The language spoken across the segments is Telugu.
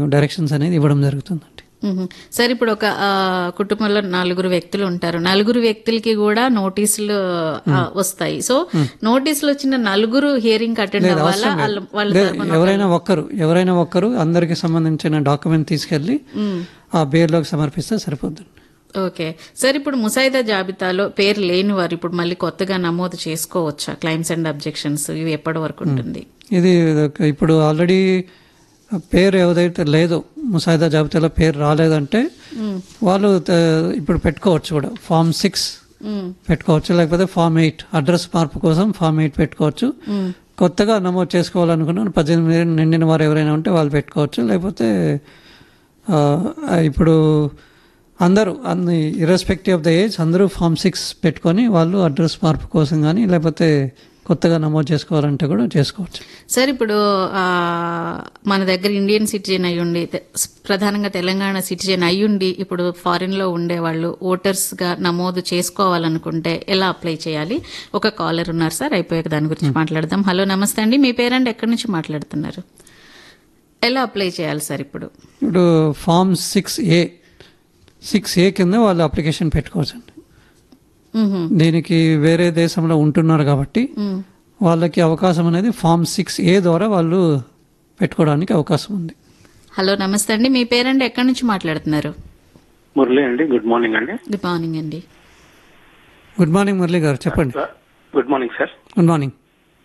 డైరెక్షన్స్ అనేది ఇవ్వడం జరుగుతుందండి మ్మ్. సార్ ఇప్పుడు ఒక ఆ, కుటుంబంలో నలుగురు వ్యక్తులు ఉంటారు నలుగురు వ్యక్తులకి కూడా నోటీసులు ఆ, వస్తాయి సో నోటీసులు వచ్చిన నలుగురు హియరింగ్ అటెండ్ అవ్వాలా వాళ్ళ వాళ్ళ లేదు, తరపున ఎవరైనా ఒక్కరు ఎవరైనా ఒక్కరు అందరికి సంబంధించిన డాక్యుమెంట్ తీసుకెళ్లి ఆ బేర్లోకి సమర్పిస్తే సరిపోద్దండి ఓకే సార్ ఇప్పుడు ముసాయిదా జాబితాలో పేరు లేని వారు ఇప్పుడు మళ్ళీ కొత్తగా నమోదు చేసుకోవచ్చా క్లైమ్స్ అండ్ అబ్జెక్షన్స్ ఇవి ఎప్పటి వరకు ఉంటుంది ఇది ఒక- ఇప్పుడు ఆల్రెడీ పేరు ఏదైతే లేదో ముసాయిదా జాబితాలో పేరు రాలేదంటే వాళ్ళు త- ఇప్పుడు పెట్టుకోవచ్చు కూడా ఫామ్ సిక్స్ మ్మ్. పెట్టుకోవచ్చు లేకపోతే ఫామ్ ఎయిట్ అడ్రస్ మార్పు కోసం ఫామ్ ఎయిట్ పెట్టుకోవచ్చు కొత్తగా నమోదు చేసుకోవాలనుకున్నాను పద్దెనిమిది ఏళ్ళు నిండిన వారు ఎవరైనా ఉంటే వాళ్ళు పెట్టుకోవచ్చు లేకపోతే ఆ, ఇప్పుడు అందరూ అన్ని ఇర్రెస్పెక్టివ్ ఆఫ్ ద ఏజ్ అందరూ ఫామ్ సిక్స్ పెట్టుకొని వాళ్ళు అడ్రస్ మార్పు కోసం కానీ లేకపోతే కొత్తగా నమోదు చేసుకోవాలంటే కూడా చేసుకోవచ్చు సార్ ఇప్పుడు ఆ, మన దగ్గర ఇండియన్ సిటిజన్ అయ్యుండి తె- ప్రధానంగా తెలంగాణ సిటిజన్ అయ్యుండి ఇప్పుడు ఫారిన్ లో ఉండే వాళ్ళు ఓటర్స్ గా నమోదు చేసుకోవాలనుకుంటే ఎలా అప్లై చేయాలి ఒక కాలర్ ఉన్నారు సార్ అయిపోయాక దాని గురించి మాట్లాడదాం హలో నమస్తే అండి మీ పేరెంట్ ఎక్కడి నుంచి మాట్లాడుతున్నారు ఎలా అప్లై చేయాలి సార్ ఇప్పుడు ఇప్పుడు form six A six A కింద వాళ్ళు అప్లికేషన్ పెట్టుకోవచ్చండి మ్హూ. దీనికి వేరే దేశంలో ఉంటున్నారు కాబట్టి మ్. వాళ్ళకి అవకాశం అనేది ఫామ్ సిక్స్ ఏ ద్వారా వాళ్ళు పెట్టుకోవడానికి అవకాశం ఉంది హలో నమస్తే అండి మీ పేరెంట్ ఎక్కడి నుంచి మాట్లాడుతున్నారు మురళి అండి గుడ్ మార్నింగ్ అండి గుడ్ మార్నింగ్ అండి గుడ్ మార్నింగ్ మురళి గారు చెప్పండి good morning sir good morning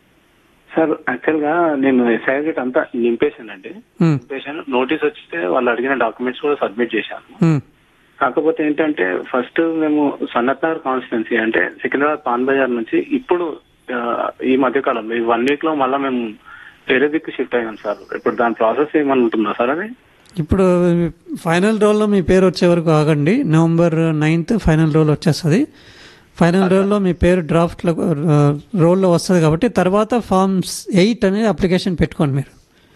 sir actual గా నేను సర్టిఫికేట్ అంతా నింపేశాను అండి మ్, నింపేశాను నోటీస్ వచ్చితే వాళ్ళు అడిగిన డాక్యుమెంట్స్ కూడా సబ్మిట్ చేశాను మ్, కాకపోతే ఏంటంటే ఫస్ట్ మేము సన్నత్ నగర్ కాన్స్టిట్యున్సీ అంటే సికింద్రాబాద్ పాన్ బజార్ నుంచి ఇప్పుడు ఆ, ఈ మధ్య కాలంలో ఈ వన్ వీక్ లో మళ్ళీ మేము వేరే దిక్కు షిఫ్ట్ అయ్యాం సార్ ఇప్పుడు దాని ప్రాసెస్ ఏమని ఉంటుందా సార్ అది ఇప్పుడు ఫైనల్ రోల్లో మీ పేరు వచ్చే వరకు ఆగండి నవంబర్ నైన్త్ ఫైనల్ రోల్ వచ్చేస్తుంది ఫైనల్ రోల్లో మీ పేరు డ్రాఫ్ట్లో రోల్లో వస్తుంది కాబట్టి తర్వాత ఫామ్స్ ఎయిట్ అనేది అప్లికేషన్ పెట్టుకోండి మీరు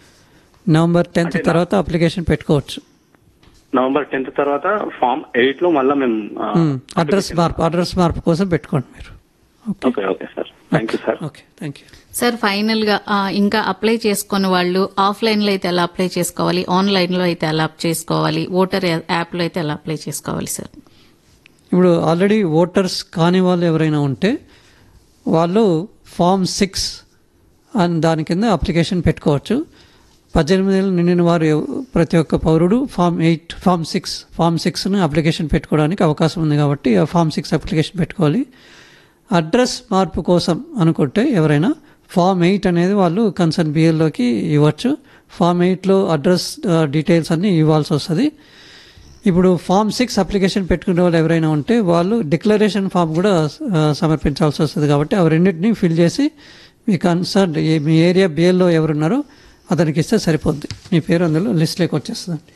నవంబర్ టెన్త్ తర్వాత అప్లికేషన్ పెట్టుకోవచ్చు నవంబర్ టెన్త్ తర్వాత ఫామ్ ఎయిట్ లో మళ్ళీ మేము ఆ, అడ్రస్ మార్పు అడ్రస్ మార్పు కోసం పెట్టుకోండి మీరు okay okay okay sir thank you sir okay thank you sir final గా ఆ, ఇంకా అప్లై చేసుకున్న వాళ్ళు ఆఫ్లైన్ లో అయితే ఎలా అప్లై చేసుకోవాలి ఆన్లైన్ లో అయితే ఎలా చేసుకోవాలి ఓటర్ యాప్ లో అయితే ఎలా అప్లై చేసుకోవాలి సార్ ఇప్పుడు ఆల్రెడీ ఓటర్స్ కాని వాళ్ళు ఎవరైనా ఉంటే వాళ్ళు ఫామ్ సిక్స్ అని దాని కింద అప్లికేషన్ పెట్టుకోవచ్చు పద్దెనిమిది ఏళ్ళు నిండిన వారు ఎవ- ప్రతి ఒక్క పౌరుడు form eight form six form సిక్స్ని అప్లికేషన్ పెట్టుకోవడానికి అవకాశం ఉంది కాబట్టి ఆ ఫామ్ సిక్స్ అప్లికేషన్ పెట్టుకోవాలి అడ్రస్ మార్పు కోసం అనుకుంటే ఎవరైనా ఫామ్ ఎయిట్ అనేది వాళ్ళు కన్సర్న్ బిఎల్లోకి ఇవ్వచ్చు ఫామ్ ఎయిట్లో అడ్రస్ ఆ, డీటెయిల్స్ అన్నీ ఇవ్వాల్సి వస్తుంది ఇప్పుడు ఫామ్ సిక్స్ అప్లికేషన్ పెట్టుకునే వాళ్ళు ఎవరైనా ఉంటే వాళ్ళు డిక్లరేషన్ ఫామ్ కూడా ఆ, సమర్పించాల్సి వస్తుంది కాబట్టి అవి రెండింటిని ఫిల్ చేసి మీ కన్సర్న్ మీ ఏరియా బిఎల్లో ఎవరున్నారో అతనికి ఇస్తే సరిపోద్ది మీ పేరు అందులో లిస్ట్లోకి వచ్చేస్తుందండి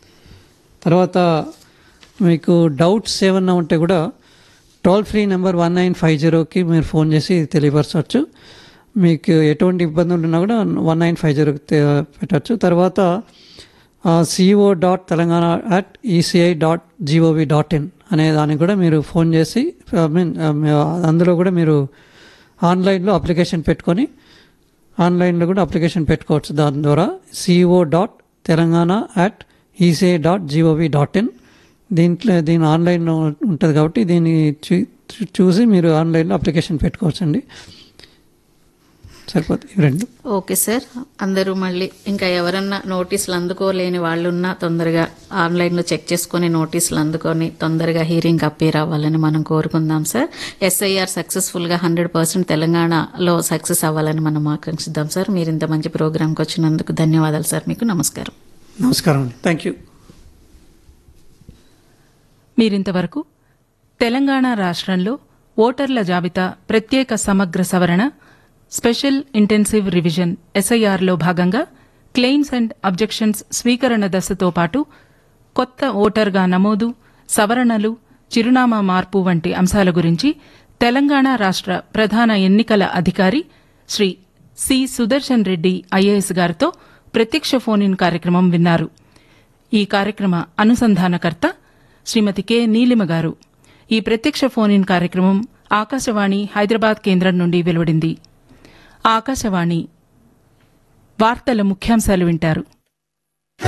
తర్వాత మీకు డౌట్స్ ఏమన్నా ఉంటే కూడా toll free number one nine five జీరోకి మీరు ఫోన్ చేసి తెలియపరచవచ్చు మీకు ఎటువంటి ఇబ్బందులు ఉన్నా కూడా వన్ నైన్ ఫైవ్ జీరోకి పెట్టచ్చు తర్వాత CEO dot Telangana at ECI dot G O V dot దానికి కూడా మీరు ఫోన్ చేసి ఐ మీన్ అందులో కూడా మీరు ఆన్లైన్లో అప్లికేషన్ పెట్టుకొని ఆన్లైన్లో కూడా అప్లికేషన్ పెట్టుకోవచ్చు దాని ద్వారా CEO dot Telangana at ECI dot G O V దీంట్లో దీని ఆన్లైన్లో ఉంటుంది కాబట్టి దీన్ని చూ- చూ- చూసి మీరు ఆన్లైన్లో అప్లికేషన్ పెట్టుకోవచ్చండి సరిపోతుంది ఈ రెండు ఓకే సార్ అందరూ మళ్ళీ ఇంకా ఎవరన్నా నోటీసులు అందుకోలేని వాళ్ళు ఉన్నా తొందరగా ఆన్లైన్ లో చెక్ చేసుకుని నోటీసులు అందుకొని తొందరగా హీరింగ్ అప్పీర్ అవ్వాలని మనం కోరుకుందాం సార్ ఎస్ఐఆర్ సక్సెస్ఫుల్ గా హండ్రెడ్ పర్సెంట్ తెలంగాణలో సక్సెస్ అవ్వాలని మనం ఆకాంక్షిద్దాం సార్ మీరు ఇంత మంచి ప్రోగ్రామ్కి వచ్చినందుకు ధన్యవాదాలు సార్ మీకు నమస్కారం నమస్కారం అండి థ్యాంక్ యూ మీరింతవరకు తెలంగాణ రాష్ట్రంలో ఓటర్ల జాబితా ప్రత్యేక సమగ్ర సవరణ స్పెషల్ ఇంటెన్సివ్ రివిజన్ ఎస్ఐఆర్లో భాగంగా క్లెయిమ్స్ అండ్ అబ్జెక్షన్స్ స్వీకరణ దశతో పాటు కొత్త ఓటర్గా నమోదు సవరణలు చిరునామా మార్పు వంటి అంశాల గురించి తెలంగాణ రాష్ట్ర ప్రధాన ఎన్నికల అధికారి శ్రీ సి సుదర్శన్ రెడ్డి ఐఏఎస్ గారితో ప్రత్యక్ష ఫోన్ ఇన్ కార్యక్రమం విన్నారు ఈ కార్యక్రమ అనుసంధానకర్త శ్రీమతి కె నీలిమ గారు ఈ ప్రత్యక్ష ఫోన్ ఇన్ కార్యక్రమం ఆకాశవాణి హైదరాబాద్ కేంద్రం నుండి వెలువడింది ఆకాశవాణి వార్తల ముఖ్యాంశాలు వింటారు